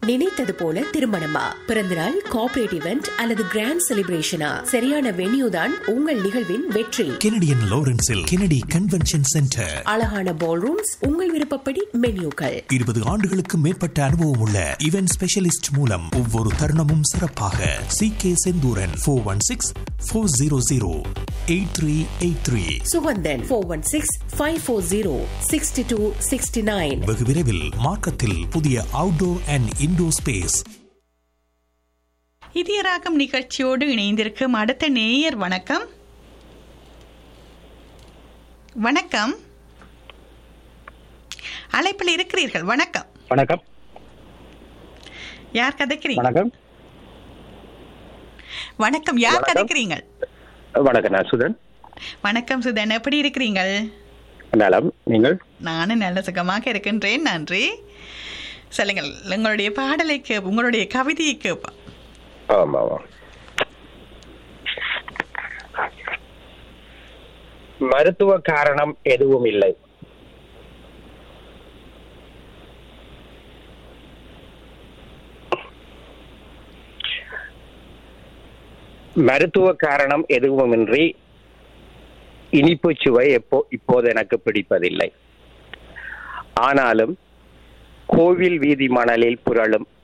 நினைத்தது போல திருமணமா பிறந்தநாள் கார்ப்பரேட் இவெண்ட் அல்லது கிராண்ட் செலிப்ரேஷனா சரியான வென்யூ தான் உங்கள் நிகழ்வின் வெற்றி கெனடியன் லாரன்ஸில் கெனடி கன்வென்ஷன் சென்டர் அழகான பால் ரூம்ஸ் உங்கள் விருப்பப்படி மென்யூக்கள் இருபது ஆண்டுகளுக்கு மேற்பட்ட அனுபவம் உள்ள இவென்ட் ஸ்பெஷலிஸ்ட் மூலம் ஒவ்வொரு தருணமும் சிறப்பாக C K Senthuran four one six four zero zero eight three eight three Suganthan four one six five four zero sixty two sixty nine வெகு விரைவில் மார்க்கத்தில் புதிய outdoor and indoor space Idhayaragam நிகழ்ச்சியோடு இணைந்திருக்கும் அடுத்த நேயர் வணக்கம் வணக்கம் அழைப்பில் இருக்கிறீர்கள் வணக்கம் வணக்கம் யார் கதைக்கிறீங்க வணக்கம் வணக்கம் யார் வணக்கம். கதைக்கிறீங்கள் வணக்கம் நான் சுதன் வணக்கம் சுதன் எப்படி இருக்கிறீங்கள் நலம் நீங்கள் நானும் நல்ல சுகமாக இருக்கின்றேன் நன்றி சொல்லுங்கள் உங்களுடைய பாடலை கேப் உங்களுடைய கவிதையை கேட்போம் ஆமாம் ஆமாம் மருத்துவ காரணம் எதுவும் இல்லை மருத்துவ காரணம் எதுவுமின்றி இனிப்பு சுவை எப்போ இப்போது எனக்கு பிடிப்பதில்லை ஆனாலும் கோவில் வீதி மணலில் புரளும்